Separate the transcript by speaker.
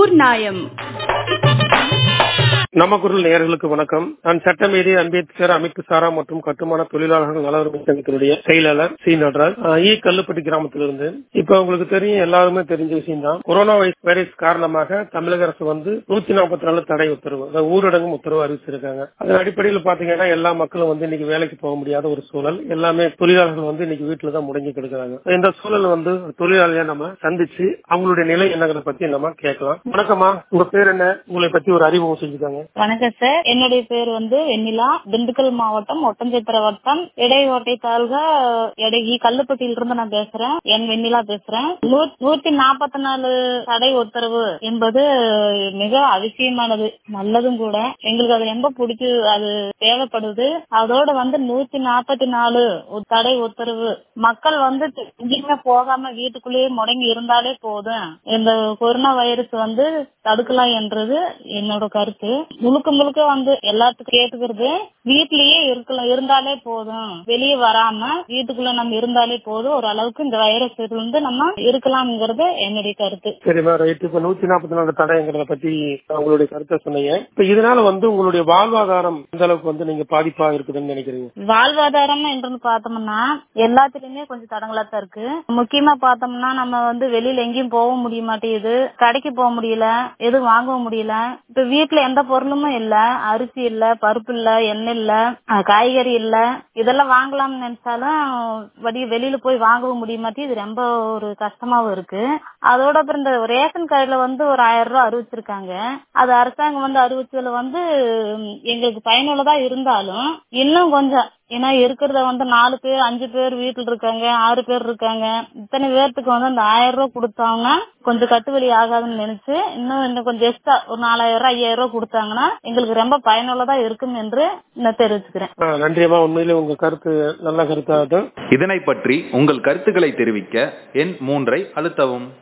Speaker 1: ஊர் நாயம்
Speaker 2: நம்ம குரல் நேயர்களுக்கு வணக்கம் நான் சட்டமேதை அம்பேத்கர் அமைப்பு சாரா மற்றும் கட்டுமான தொழிலாளர்கள் நல உரிமை சங்கத்தினுடைய செயலாளர் சி நடராஜ் ஆஹ் ஈ கல்லுப்பட்டி கிராமத்திலிருந்து இப்ப உங்களுக்கு தெரியும் எல்லாருமே தெரிஞ்ச விஷயம் தான் கொரோனா வைரஸ் காரணமாக தமிழக அரசு வந்து நூத்தி நாற்பத்தி நாலு தடை உத்தரவு அதாவது ஊரடங்கும் உத்தரவு அறிவிச்சிருக்காங்க அதன் அடிப்படையில் பாத்தீங்கன்னா எல்லா மக்களும் வந்து இன்னைக்கு வேலைக்கு போக முடியாத ஒரு சூழல் எல்லாமே தொழிலாளர்கள் வந்து இன்னைக்கு வீட்டுல தான் முடங்கி கிடக்குறாங்க இந்த சூழல் வந்து தொழிலாளியா நம்ம சந்திச்சு அவங்களுடைய நிலை என்னங்கிறத பத்தி நம்ம கேட்கலாம் வணக்கம்மா உங்க பேர் என்ன உங்களை பத்தி ஒரு அறிமுகம் செஞ்சுக்காங்க
Speaker 3: வணக்கம் சார் என்னுடைய பேர் வந்து வெண்ணிலா திண்டுக்கல் மாவட்டம் ஒட்டஞ்சத்திர வட்டம் இடையோட்டை தாலுகா எடகி கல்லுப்பட்டியில இருந்து நான் பேசுறேன் என் வெண்ணிலா பேசுறேன் நூ- நூத்தி நாற்பத்தி நாலு தடை உத்தரவு என்பது மிக அவசியமானது நல்லதும் கூட எங்களுக்கு அது ரொம்ப பிடிச்சி அது தேவைப்படுது அதோட வந்து நூத்தி நாற்பத்தி நாலு தடை உத்தரவு மக்கள் வந்து எங்கேயுமே போகாம வீட்டுக்குள்ளேயே முடங்கி இருந்தாலே போதும் இந்த கொரோனா வைரஸ் வந்து தடுக்கலாம் என்றது என்னோட கருத்து முழுக்க முழுக்க வந்து எல்லாத்துக்கும் கேட்டுக்கிறது வீட்லயே இருக்கலாம் இருந்தாலே போதும் வெளியே வராம வீட்டுக்குள்ள நம்ம இருந்தாலே போதும் ஒரு அளவுக்கு இந்த வைரஸ் இருந்து நம்ம இருக்கலாம்ங்கிறது என்னுடைய கருத்து
Speaker 2: சரிம்மா ரைட் இப்ப நூத்தி நாற்பத்தி நாலு தடைங்கிறத பத்தி உங்களுடைய கருத்தை சொன்னீங்க இப்ப இதனால வந்து உங்களுடைய வாழ்வாதாரம் எந்த அளவுக்கு வந்து நீங்க பாதிப்பா இருக்குதுன்னு நினைக்கிறீங்க
Speaker 3: வாழ்வாதாரம் என்று பார்த்தோம்னா எல்லாத்துலயுமே கொஞ்சம் தடங்களா தான் இருக்கு முக்கியமா பார்த்தோம்னா நம்ம வந்து வெளியில எங்கேயும் போக முடிய மாட்டேங்குது கடைக்கு போக முடியல எதுவும் வாங்கவும் முடியல இப்ப வீட்டுல எந்த பொருளுமே இல்ல அரிசி இல்ல பருப்பு இல்ல எண்ணெய் இல்ல அஹ் காய்கறி இல்ல இதெல்லாம் வாங்கலாம்னு நினைச்சாலும் வடி வெளியில போய் வாங்கவும் முடிய மாட்டேங்குது இது ரொம்ப ஒரு கஷ்டமாவும் இருக்கு அதோட அப்புறம் இந்த ரேஷன் கடையில வந்து ஒரு ஆயிரம் ரூபாய் அறிவிச்சிருக்காங்க அது அரசாங்கம் வந்து அறிவிச்சதுல வந்து உம், எங்களுக்கு பயனுள்ளதா இருந்தாலும் இன்னும் கொஞ்சம் ஏன்னா இருக்கிறத வந்து நாலு பேர் அஞ்சு பேர் வீட்டுல இருக்காங்க ஆறு பேர் இருக்காங்க இத்தனை பேர்த்துக்கு வந்து அந்த ஆயிரம் ரூபாய் கொடுத்தாங்கன்னா கொஞ்சம் கட்டுவலி ஆகாதுன்னு நினைச்சு இன்னும் இன்னும் கொஞ்சம் எக்ஸ்ட்ரா ஒரு நாலாயிரம் ரூபாய் ஐயாயிரம் ரூபாய் கொடுத்தாங்கன்னா எங்களுக்கு ரொம்ப பயனுள்ளதா இருக்கும் என்று நான் தெரிவிச்சுக்கிறேன்
Speaker 2: ஆ, நன்றியம்மா உண்மையிலே உங்க கருத்து நல்ல கருத்தாகட்டும்
Speaker 4: இதனை பற்றி உங்கள் கருத்துக்களை தெரிவிக்க எண் மூன்றை அழுத்தவும்